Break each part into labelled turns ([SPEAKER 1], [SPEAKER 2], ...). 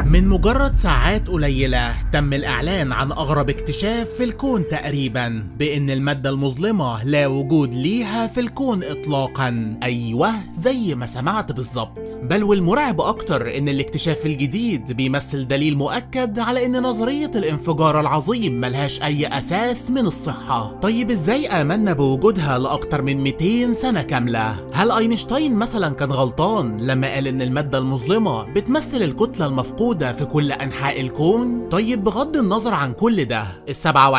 [SPEAKER 1] من مجرد ساعات قليلة تم الإعلان عن أغرب اكتشاف في الكون تقريبا بإن المادة المظلمة لا وجود ليها في الكون إطلاقا أيوه زي ما سمعت بالظبط بل والمرعب أكتر إن الاكتشاف الجديد بيمثل دليل مؤكد على إن نظرية الانفجار العظيم ملهاش أي أساس من الصحة طيب إزاي آمنا بوجودها لأكتر من 200 سنة كاملة هل أينشتاين مثلا كان غلطان لما قال إن المادة المظلمة بتمثل الكتلة المفقودة في كل أنحاء الكون؟ طيب بغض النظر عن كل ده ال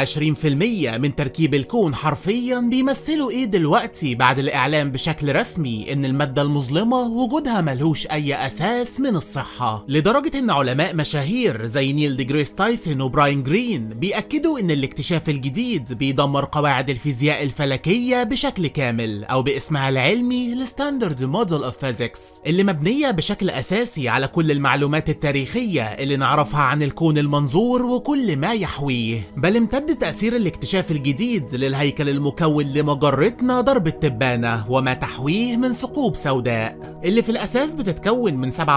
[SPEAKER 1] 27% من تركيب الكون حرفيا بيمثلوا إيه دلوقتي بعد الإعلان بشكل رسمي إن المادة المظلمة وجودها ملهوش أي أساس من الصحة لدرجة إن علماء مشاهير زي نيل ديجريس تايسون وبراين جرين بيأكدوا إن الاكتشاف الجديد بيدمر قواعد الفيزياء الفلكية بشكل كامل أو باسمها العلمي الستاندرد موديل اوف فيزيكس اللي مبنية بشكل أساسي على كل المعلومات التاريخية اللي نعرفها عن الكون المنظور وكل ما يحويه بل امتد تأثير الاكتشاف الجديد للهيكل المكون لمجرتنا ضرب التبانة وما تحويه من ثقوب سوداء اللي في الأساس بتتكون من 27%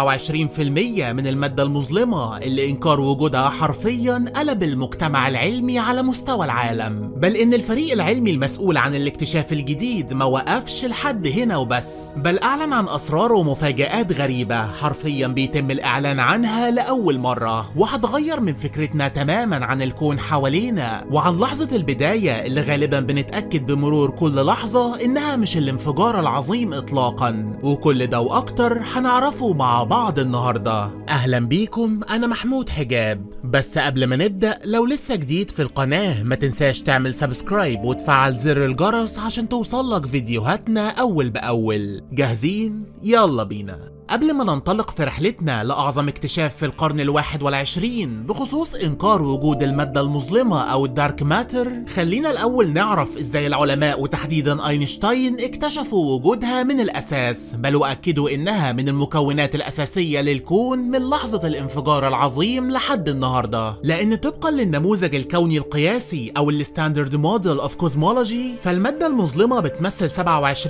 [SPEAKER 1] من المادة المظلمة اللي إنكار وجودها حرفيا قلب المجتمع العلمي على مستوى العالم بل إن الفريق العلمي المسؤول عن الاكتشاف الجديد ما وقفش لحد هنا وبس بل أعلن عن أسرار ومفاجآت غريبة حرفيا بيتم الإعلان عنها لأول مرة وهتغير من فكرتنا تماما عن الكون حوالينا وعن لحظة البداية اللي غالبا بنتأكد بمرور كل لحظة إنها مش الانفجار العظيم إطلاقا وكل ده وأكتر هنعرفه مع بعض النهاردة أهلا بيكم أنا محمود حجاب بس قبل ما نبدأ لو لسه جديد في القناة ما تنساش تعمل سبسكرايب وتفعل زر الجرس عشان توصلك فيديوهاتنا أول بأول جاهزين؟ يلا بينا قبل ما ننطلق في رحلتنا لأعظم اكتشاف في القرن الواحد والعشرين بخصوص إنكار وجود المادة المظلمة أو الدارك ماتر خلينا الأول نعرف إزاي العلماء وتحديدا أينشتاين اكتشفوا وجودها من الأساس بل وأكدوا إنها من المكونات الأساسية للكون من لحظة الانفجار العظيم لحد النهاردة لأن طبقا للنموذج الكوني القياسي أو الستاندرد موديل أوف كوزمولوجي فالمادة المظلمة بتمثل 27%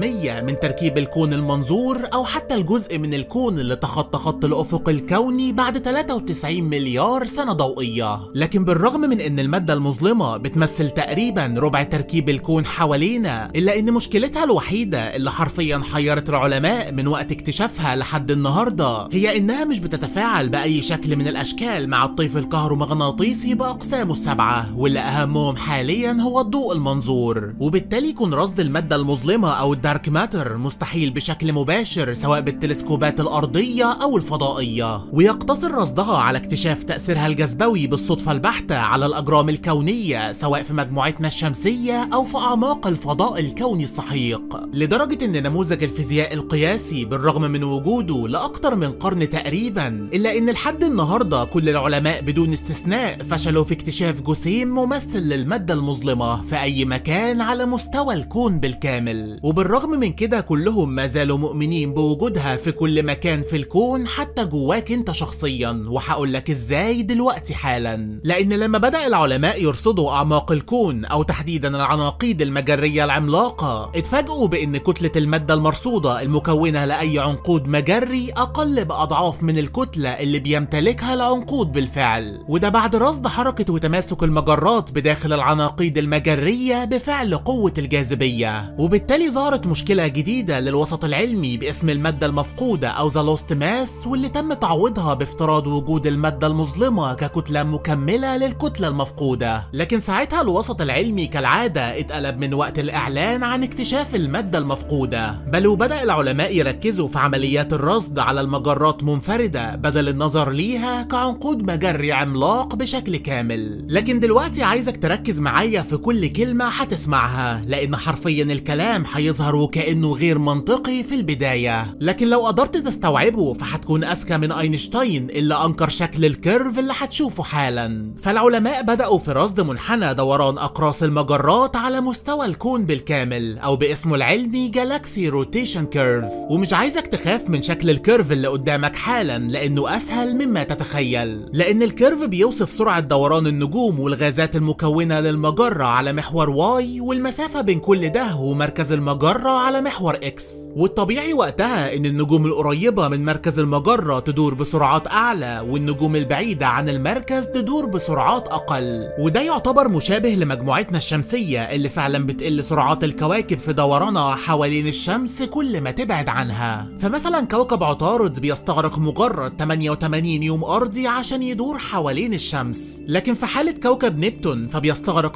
[SPEAKER 1] من تركيب الكون المنظور أو حتى الجزء من الكون اللي تخطى خط الأفق الكوني بعد 93 مليار سنة ضوئية لكن بالرغم من أن المادة المظلمة بتمثل تقريبا ربع تركيب الكون حوالينا إلا أن مشكلتها الوحيدة اللي حرفيا حيرت العلماء من وقت اكتشافها لحد النهاردة هي إنها مش بتتفاعل بأي شكل من الأشكال مع الطيف الكهرومغناطيسي بأقسامه السبعة واللي أهمهم حاليا هو الضوء المنظور وبالتالي يكون رصد المادة المظلمة أو الدارك ماتر مستحيل بشكل مباشر سواء بالتلسكوبات الأرضية أو الفضائية ويقتصر رصدها على اكتشاف تأثيرها الجاذبوي بالصدفة البحتة على الأجرام الكونية سواء في مجموعتنا الشمسية أو في أعماق الفضاء الكوني السحيق لدرجة أن نموذج الفيزياء القياسي بالرغم من وجوده لأكثر من قرن تقريبا إلا أن لحد النهاردة كل العلماء بدون استثناء فشلوا في اكتشاف جسيم ممثل للمادة المظلمة في أي مكان على مستوى الكون بالكامل وبالرغم من كده كلهم ما زالوا مؤمنين بوجودها في كل مكان في الكون حتى جواك انت شخصيا وهقول لك ازاي دلوقتي حالا لان لما بدأ العلماء يرصدوا اعماق الكون او تحديدا العناقيد المجرية العملاقة اتفاجئوا بان كتلة المادة المرصودة المكونة لاي عنقود مجري اقل باضعاف من الكتلة اللي بيمتلكها العنقود بالفعل وده بعد رصد حركة وتماسك المجرات بداخل العناقيد المجرية بفعل قوة الجاذبية وبالتالي ظهرت مشكلة جديدة للوسط العلمي باسم المادة المفقودة أو ذا لوست ماس واللي تم تعويضها بافتراض وجود المادة المظلمة ككتلة مكملة للكتلة المفقودة لكن ساعتها الوسط العلمي كالعادة اتقلب من وقت الإعلان عن اكتشاف المادة المفقودة بل وبدأ العلماء يركزوا في عمليات الرصد على المجرات منفردة بدل النظر ليها كعنقود مجري عملاق بشكل كامل لكن دلوقتي عايزك تركز معايا في كل كلمة هتسمعها لأن حرفيا الكلام هيظهر وكأنه غير منطقي في البداية لكن لو قدرت تستوعبه فهتكون أذكى من أينشتاين اللي أنكر شكل الكيرف اللي هتشوفه حالا فالعلماء بدأوا في رصد منحنى دوران أقراص المجرات على مستوى الكون بالكامل أو باسمه العلمي جالاكسي روتيشن كيرف ومش عايزك تخاف من شكل الكيرف اللي قدامك حالا لأنه أسهل مما تتخيل لأن الكيرف بيوصف سرعة دوران النجوم والغازات المكونة للمجرة على محور واي والمسافة بين كل ده ومركز المجرة على محور اكس والطبيعي وقتها ان النجوم النجوم القريبة من مركز المجرة تدور بسرعات أعلى والنجوم البعيدة عن المركز تدور بسرعات أقل وده يعتبر مشابه لمجموعتنا الشمسية اللي فعلا بتقل سرعات الكواكب في دورانها حوالين الشمس كل ما تبعد عنها فمثلا كوكب عطارد بيستغرق مجرد 88 يوم أرضي عشان يدور حوالين الشمس لكن في حالة كوكب نبتون فبيستغرق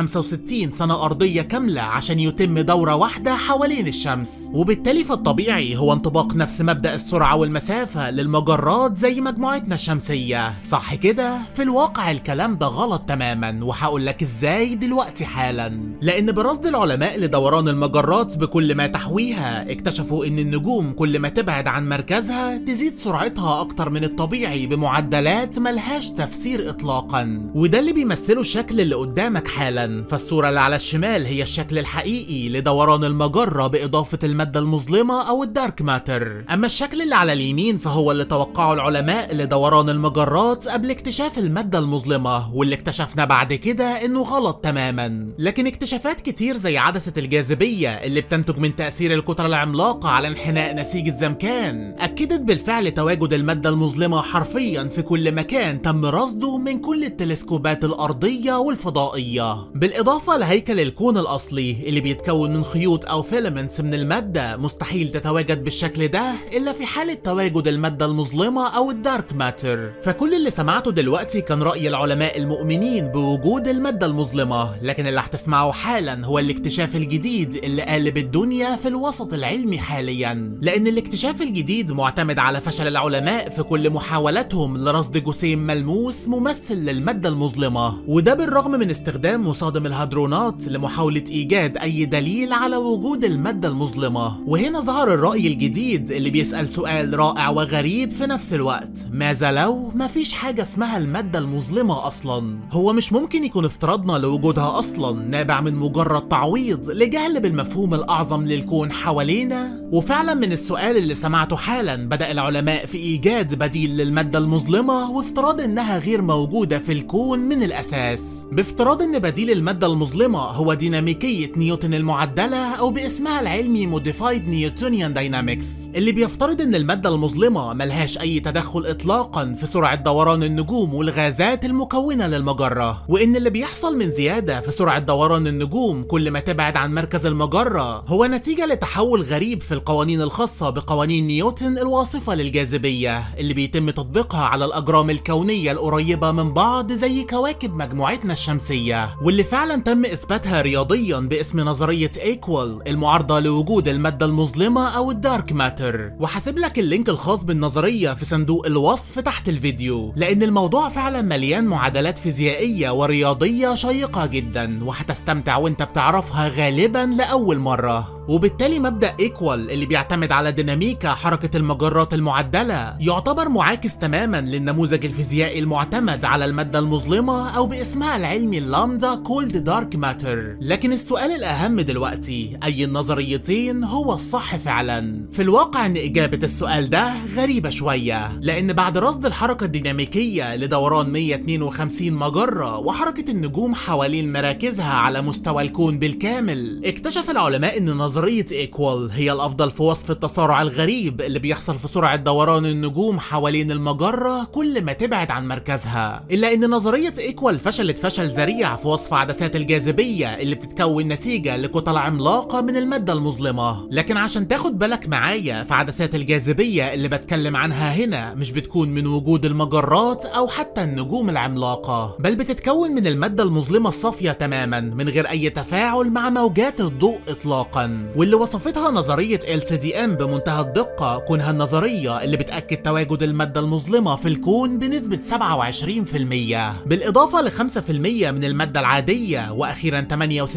[SPEAKER 1] 165 سنة أرضية كاملة عشان يتم دورة واحدة حوالين الشمس وبالتالي فالطبيعي هو انطباق نفس مبدأ السرعة والمسافة للمجرات زي مجموعتنا الشمسية صح كده؟ في الواقع الكلام ده غلط تماما وهقول لك ازاي دلوقتي حالا لأن برصد العلماء لدوران المجرات بكل ما تحويها اكتشفوا ان النجوم كل ما تبعد عن مركزها تزيد سرعتها اكتر من الطبيعي بمعدلات ملهاش تفسير اطلاقا وده اللي بيمثله الشكل اللي قدامك حالا فالصورة اللي على الشمال هي الشكل الحقيقي لدوران المجرة بإضافة المادة المظلمة أو الدارك ماتر أما الشكل اللي على اليمين فهو اللي توقعه العلماء لدوران المجرات قبل اكتشاف المادة المظلمة واللي اكتشفنا بعد كده إنه غلط تماما لكن اكتشافات كتير زي عدسة الجاذبية اللي بتنتج من تأثير الكتلة العملاقة على انحناء نسيج الزمكان أكدت بالفعل تواجد المادة المظلمة حرفيا في كل مكان تم رصده من كل التلسكوبات الأرضية والفضائية بالإضافة لهيكل الكون الأصلي اللي بيتكون من خيوط أو فيلمنتس من المادة مستحيل تتواجد بالشكل ده إلا في حالة تواجد المادة المظلمة أو الدارك ماتر فكل اللي سمعته دلوقتي كان رأي العلماء المؤمنين بوجود المادة المظلمة لكن اللي هتسمعه حالا هو الاكتشاف الجديد اللي قالب الدنيا في الوسط العلمي حاليا لأن الاكتشاف الجديد معتمد على فشل العلماء في كل محاولاتهم لرصد جسيم ملموس ممثل للمادة المظلمة وده بالرغم من استخدام مصادم الهادرونات لمحاولة إيجاد أي دليل على وجود المادة المظلمة وهنا ظهر الرأي الجديد اللي بيسأل سؤال رائع وغريب في نفس الوقت ماذا لو مفيش حاجة اسمها المادة المظلمة أصلا هو مش ممكن يكون افتراضنا لوجودها أصلا نابع من مجرد تعويض لجهل بالمفهوم الأعظم للكون حوالينا وفعلا من السؤال اللي سمعته حالا بدأ العلماء في إيجاد بديل للمادة المظلمة وافتراض إنها غير موجودة في الكون من الأساس بافتراض إن بديل المادة المظلمة هو ديناميكية نيوتن المعدلة أو باسمها العلمي Modified Newtonian Dynamics اللي بيفترض إن المادة المظلمة ملهاش أي تدخل إطلاقا في سرعة دوران النجوم والغازات المكونة للمجرة وإن اللي بيحصل من زيادة في سرعة دوران النجوم كل ما تبعد عن مركز المجرة هو نتيجة لتحول غريب في القوانين الخاصة بقوانين نيوتن الواصفة للجاذبية اللي بيتم تطبيقها على الأجرام الكونية القريبة من بعض زي كواكب مجموعتنا الشمسية واللي فعلا تم إثباتها رياضيا باسم نظرية إيكوال المعارضة لوجود المادة المظلمة أو الدارك ماتر وهسيب لك اللينك الخاص بالنظرية في صندوق الوصف تحت الفيديو لأن الموضوع فعلا مليان معادلات فيزيائية ورياضية شيقة جدا وهتستمتع وانت بتعرفها غالبا لأول مرة وبالتالي مبدأ إيكوال اللي بيعتمد على ديناميكا حركة المجرات المعدلة يعتبر معاكس تماما للنموذج الفيزيائي المعتمد على المادة المظلمة أو باسمها العلمي اللامدا كولد دارك ماتر لكن السؤال الأهم دلوقتي أي النظريتين هو الصح فعلا في الواقع أن إجابة السؤال ده غريبة شوية لأن بعد رصد الحركة الديناميكية لدوران 152 مجرة وحركة النجوم حوالين مراكزها على مستوى الكون بالكامل اكتشف العلماء أن نظرية إيكوال هي الأفضل في وصف التسارع الغريب اللي بيحصل في سرعة دوران النجوم حوالين المجرة كل ما تبعد عن مركزها إلا أن نظرية إيكوال فشلت فشل ذريع في وصف عدسات الجاذبية اللي بتتكون نتيجة لكتل عملاقة من المادة المظلمة لكن عشان تاخد بالك معايا في عدسات الجاذبية اللي بتكلم عنها هنا مش بتكون من وجود المجرات أو حتى النجوم العملاقة بل بتتكون من المادة المظلمة الصافية تماما من غير أي تفاعل مع موجات الضوء إطلاقا واللي وصفتها نظرية LCDM بمنتهى الدقة كونها النظرية اللي بتأكد تواجد المادة المظلمة في الكون بنسبة 27% بالإضافة ل 5% من المادة العادية وأخيرا 68%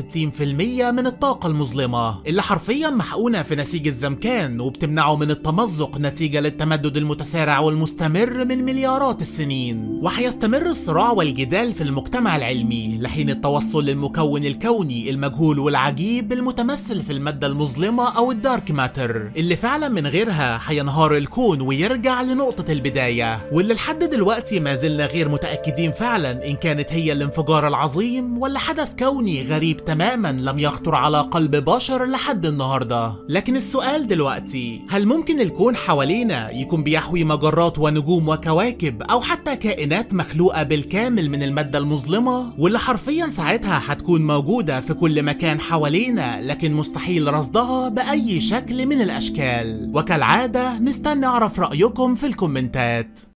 [SPEAKER 1] من الطاقة المظلمة اللي حرفيا محقونة في نسيج الزمكان وبتمنعه من التمزق نتيجة للتمدد المتسارع والمستمر من مليارات السنين وحيستمر الصراع والجدال في المجتمع العلمي لحين التوصل للمكون الكوني المجهول والعجيب المتمثل في المادة المادة المظلمة أو الدارك ماتر اللي فعلا من غيرها هينهار الكون ويرجع لنقطة البداية واللي لحد دلوقتي ما زلنا غير متأكدين فعلا إن كانت هي الانفجار العظيم ولا حدث كوني غريب تماما لم يخطر على قلب بشر لحد النهاردة لكن السؤال دلوقتي هل ممكن الكون حوالينا يكون بيحوي مجرات ونجوم وكواكب أو حتى كائنات مخلوقة بالكامل من المادة المظلمة واللي حرفيا ساعتها هتكون موجودة في كل مكان حوالينا لكن مستحيل رصدها بأي شكل من الأشكال وكالعادة مستني أعرف رأيكم في الكومنتات